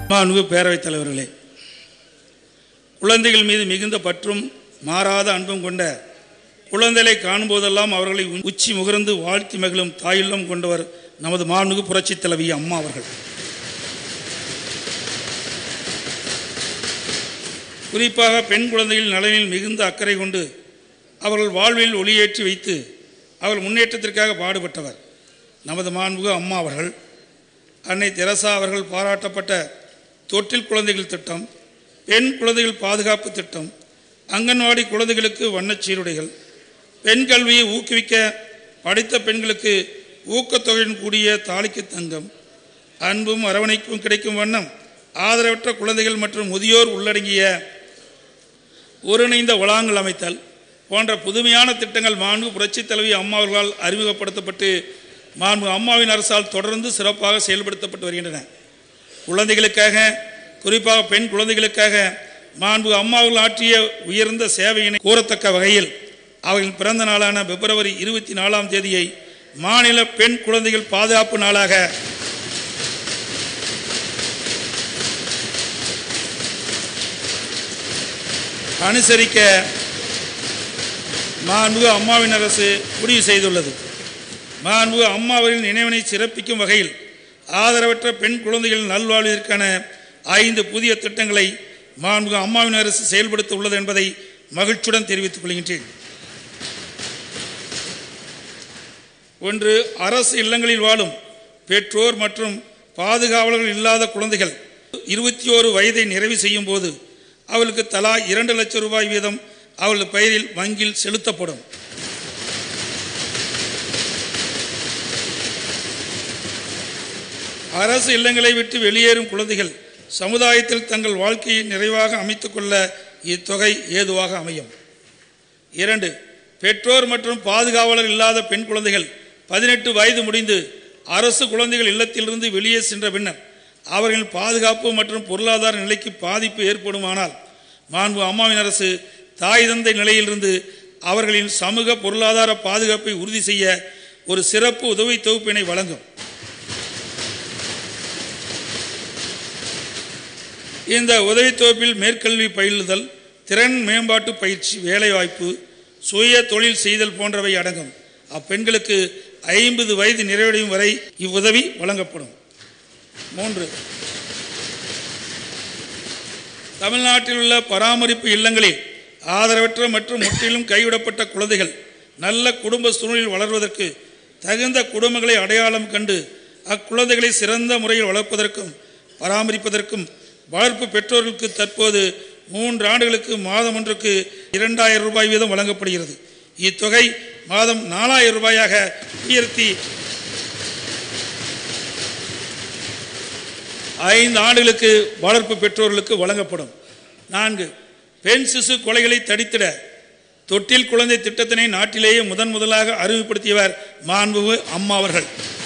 மாண்பு பேரவைத் தலைவர்களே குழந்தைகள் மீது மிகுந்த பற்றும் மாறாத அன்பும் கொண்ட குழந்தைகளை காணும்போதெல்லாம் அவர்களை உச்சி முகர்ந்து வாழ்த்தி மகிழும் தாயுள்ளம் கொண்டவர் நமது மாண்புமிகு புரட்சித் தலைவி அம்மா அவர்கள் குறிப்பாக பெண் குழந்தைகள் நலனில் மிகுந்த அக்கறை கொண்டு அவர்கள் வாழ்வில் ஒளியேற்றி வைத்து அவர்கள் முன்னேற்றத்திற்காக பாடுபட்டவர் நமது மாண்புகு அம்மா அவர்கள் அன்னை தெரசா அவர்கள் பாராட்டப்பட்ட தொட்டில் குழந்தைகள் திட்டம் பெண் குழந்தைகள் பாதுகாப்பு திட்டம் அங்கன்வாடி குழந்தைகளுக்கு வண்ணச் சீருடைகள் பெண் கல்வியை ஊக்குவிக்க படித்த பெண்களுக்கு ஊக்கத்தொகையுடன் கூடிய தாலிக்கு தங்கம் அன்பும் அரவணைப்பும் கிடைக்கும் வண்ணம் ஆதரவற்ற குழந்தைகள் மற்றும் முதியோர் உள்ளடங்கிய ஒருங்கிணைந்த வளாகங்கள் அமைத்தல் போன்ற புதுமையான திட்டங்கள் மாண்பு புரட்சித் தலைவி அம்மா அவர்களால் அறிமுகப்படுத்தப்பட்டு மாண்பு அம்மாவின் அரசால் தொடர்ந்து சிறப்பாக செயல்படுத்தப்பட்டு வருகின்றன குழந்தைகளுக்காக குறிப்பாக பெண் குழந்தைகளுக்காக மாண்பு அம்மாவர்கள் ஆற்றிய உயர்ந்த சேவையினை கூறத்தக்க வகையில் அவர்களின் பிறந்த நாளான பிப்ரவரி இருபத்தி நாலாம் தேதியை மாநில பெண் குழந்தைகள் பாதுகாப்பு நாளாக அனுசரிக்க மாண்பு அம்மாவின் அரசு முடிவு செய்துள்ளது மாண்பு அம்மாவின் நினைவினை சிறப்பிக்கும் வகையில் ஆதரவற்ற பெண் குழந்தைகள் நல்வாழ்விற்கான ஐந்து புதிய திட்டங்களை மாண்பு அம்மாவின் அரசு செயல்படுத்த உள்ளது என்பதை மகிழ்ச்சியுடன் தெரிவித்துக் கொள்கின்றேன் ஒன்று அரசு இல்லங்களில் வாழும் பெற்றோர் மற்றும் பாதுகாவலர்கள் இல்லாத குழந்தைகள் இருபத்தி ஓரு வயதை நிறைவு செய்யும் போது அவளுக்கு தலா இரண்டு லட்சம் ரூபாய் வீதம் அவள் பெயரில் வங்கியில் செலுத்தப்படும் அரசு இல்லங்களை விட்டு வெளியேறும் குழந்தைகள் சமுதாயத்தில் தங்கள் வாழ்க்கையை நிறைவாக அமைத்துக் கொள்ள இத்தொகை ஏதுவாக அமையும் இரண்டு பெற்றோர் மற்றும் பாதுகாவலர் இல்லாத பெண் குழந்தைகள் பதினெட்டு வயது முடிந்து அரசு குழந்தைகள் இல்லத்திலிருந்து வெளியே சென்ற பின்னர் அவர்களின் பாதுகாப்பு மற்றும் பொருளாதார நிலைக்கு பாதிப்பு ஏற்படுமானால் மாண்பு அம்மாவின் அரசு தாய் தந்தை நிலையிலிருந்து அவர்களின் சமூக பொருளாதார பாதுகாப்பை உறுதி செய்ய ஒரு சிறப்பு உதவி தொகுப்பினை வழங்கும் இந்த உதவி தொகுப்பில் மேற்கல்வி பயிலுதல் திறன் மேம்பாட்டு பயிற்சி வேலைவாய்ப்பு சுய தொழில் செய்தல் போன்றவை அடங்கும் அப்பெண்களுக்கு ஐம்பது வயது நிறைவடையும் வரை இவ்வுதவி வழங்கப்படும் மூன்று தமிழ்நாட்டில் உள்ள பராமரிப்பு இல்லங்களில் ஆதரவற்ற மற்றும் முற்றிலும் கைவிடப்பட்ட குழந்தைகள் நல்ல குடும்ப சூழ்நிலையில் வளர்வதற்கு தகுந்த குடும்பங்களை அடையாளம் கண்டு அக்குழந்தைகளை சிறந்த முறையில் வளர்ப்பதற்கும் பராமரிப்பதற்கும் வளர்ப்பு பெற்றோர்களுக்கு தற்போது மூன்று ஆண்டுகளுக்கு மாதம் ஒன்றுக்கு இரண்டாயிரம் ரூபாய் வீதம் வழங்கப்படுகிறது இத்தொகை மாதம் நாலாயிரம் ரூபாயாக உயர்த்தி ஐந்து ஆண்டுகளுக்கு வளர்ப்பு பெற்றோர்களுக்கு வழங்கப்படும் நான்கு பெண் சிசு கொலைகளை தடுத்திட தொட்டில் குழந்தை திட்டத்தினை நாட்டிலேயே முதன் முதலாக அறிமுகப்படுத்தியவர் மாண்பு அம்மா அவர்கள்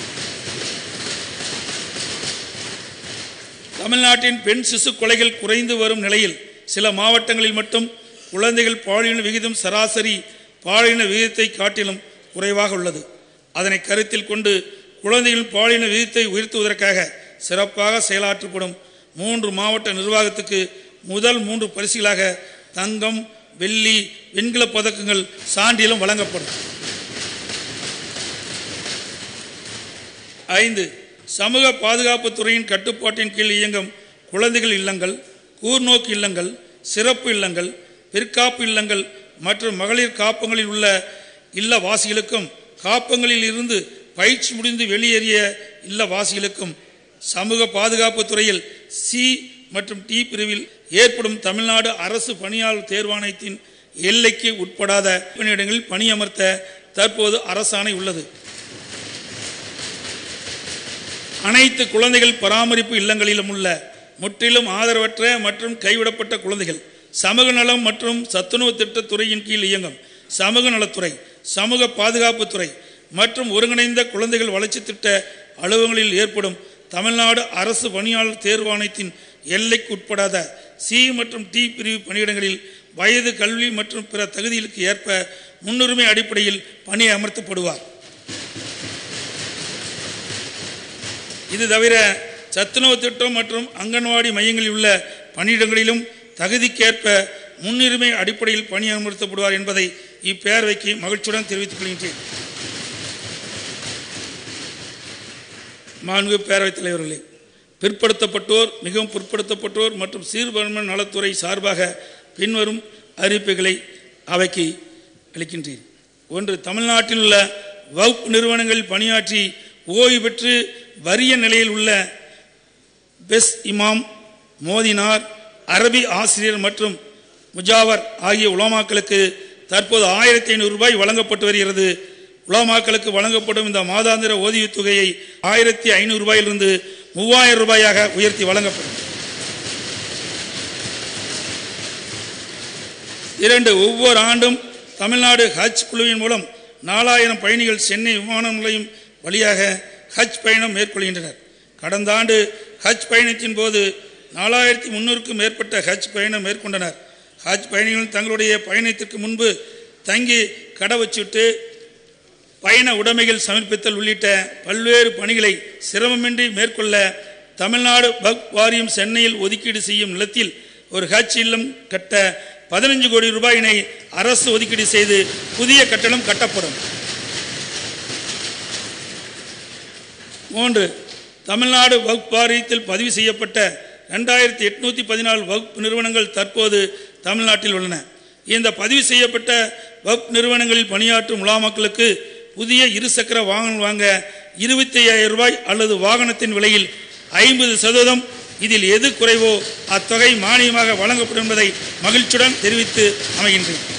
தமிழ்நாட்டின் பெண் சிசு கொலைகள் குறைந்து வரும் நிலையில் சில மாவட்டங்களில் மட்டும் குழந்தைகள் பாலின விகிதம் சராசரி பாலின விகிதத்தை காட்டிலும் குறைவாக உள்ளது அதனை கருத்தில் கொண்டு குழந்தைகளின் பாலின விகிதத்தை உயர்த்துவதற்காக சிறப்பாக செயலாற்றப்படும் மூன்று மாவட்ட நிர்வாகத்துக்கு முதல் மூன்று பரிசுகளாக தங்கம் வெள்ளி வெண்கல பதக்கங்கள் சான்றிலும் வழங்கப்படும் ஐந்து சமூக பாதுகாப்பு துறையின் கட்டுப்பாட்டின் கீழ் இயங்கும் குழந்தைகள் இல்லங்கள் கூர்நோக்கு இல்லங்கள் சிறப்பு இல்லங்கள் பிற்காப்பு இல்லங்கள் மற்றும் மகளிர் காப்பங்களில் உள்ள இல்லவாசிகளுக்கும் காப்பங்களில் இருந்து பயிற்சி முடிந்து வெளியேறிய இல்லவாசிகளுக்கும் சமூக பாதுகாப்பு துறையில் சி மற்றும் டி பிரிவில் ஏற்படும் தமிழ்நாடு அரசு பணியாளர் தேர்வாணையத்தின் எல்லைக்கு உட்படாத பணியிடங்களில் பணியமர்த்த தற்போது அரசாணை உள்ளது அனைத்து குழந்தைகள் பராமரிப்பு இல்லங்களிலும் உள்ள முற்றிலும் ஆதரவற்ற மற்றும் கைவிடப்பட்ட குழந்தைகள் சமூக நலம் மற்றும் சத்துணவு திட்டத் துறையின் கீழ் இயங்கும் சமூக நலத்துறை சமூக பாதுகாப்புத்துறை மற்றும் ஒருங்கிணைந்த குழந்தைகள் வளர்ச்சி திட்ட அலுவலகங்களில் ஏற்படும் தமிழ்நாடு அரசு பணியாளர் தேர்வாணையத்தின் எல்லைக்கு உட்படாத சி மற்றும் டி பிரிவு பணியிடங்களில் வயது கல்வி மற்றும் பிற தகுதிகளுக்கு ஏற்ப முன்னுரிமை அடிப்படையில் பணி அமர்த்தப்படுவார் இது தவிர சத்துணவு திட்டம் மற்றும் அங்கன்வாடி மையங்களில் உள்ள பணியிடங்களிலும் தகுதிக்கேற்ப முன்னுரிமை அடிப்படையில் பணி அமர்த்தப்படுவார் என்பதை இப்பேரவைக்கு மகிழ்ச்சியுடன் தெரிவித்துக் கொள்கின்றேன் மாண்பு பேரவைத் தலைவர்களே பிற்படுத்தப்பட்டோர் மிகவும் பிற்படுத்தப்பட்டோர் மற்றும் சீர்பன்ம நலத்துறை சார்பாக பின்வரும் அறிவிப்புகளை அவைக்கு அளிக்கின்றேன் ஒன்று தமிழ்நாட்டில் உள்ள வகுப்பு நிறுவனங்களில் பணியாற்றி ஓய்வு பெற்று வறிய நிலையில் உள்ள பெஸ் இமாம் மோதினார் அரபி ஆசிரியர் மற்றும் முஜாவர் ஆகிய உலமாக்களுக்கு தற்போது ஆயிரத்தி ஐநூறு ரூபாய் வழங்கப்பட்டு வருகிறது உலமாக்களுக்கு வழங்கப்படும் இந்த மாதாந்திர ஓய்வுத் தொகையை ஆயிரத்தி ஐநூறு ரூபாயிலிருந்து மூவாயிரம் ரூபாயாக உயர்த்தி வழங்கப்படும் இரண்டு ஒவ்வொரு ஆண்டும் தமிழ்நாடு ஹஜ் குழுவின் மூலம் நாலாயிரம் பயணிகள் சென்னை விமான நிலையம் வழியாக ஹஜ் பயணம் மேற்கொள்கின்றனர் கடந்த ஆண்டு ஹஜ் பயணத்தின் போது நாலாயிரத்தி முன்னூறுக்கும் மேற்பட்ட ஹஜ் பயணம் மேற்கொண்டனர் ஹஜ் பயணிகள் தங்களுடைய பயணத்திற்கு முன்பு தங்கி கடவுச்சிட்டு பயண உடைமைகள் சமர்ப்பித்தல் உள்ளிட்ட பல்வேறு பணிகளை சிரமமின்றி மேற்கொள்ள தமிழ்நாடு பக் வாரியம் சென்னையில் ஒதுக்கீடு செய்யும் நிலத்தில் ஒரு ஹஜ் இல்லம் கட்ட பதினஞ்சு கோடி ரூபாயினை அரசு ஒதுக்கீடு செய்து புதிய கட்டணம் கட்டப்படும் மூன்று தமிழ்நாடு வகுப்பு வாரியத்தில் பதிவு செய்யப்பட்ட ரெண்டாயிரத்தி எட்நூற்றி பதினாலு வகுப்பு நிறுவனங்கள் தற்போது தமிழ்நாட்டில் உள்ளன இந்த பதிவு செய்யப்பட்ட வகுப்பு நிறுவனங்களில் பணியாற்றும் முலாமக்களுக்கு புதிய இருசக்கர வாகனம் வாங்க இருபத்தி ஐயாயிரம் ரூபாய் அல்லது வாகனத்தின் விலையில் ஐம்பது சதவீதம் இதில் எது குறைவோ அத்தொகை மானியமாக வழங்கப்படும் என்பதை மகிழ்ச்சியுடன் தெரிவித்து அமைகின்றேன்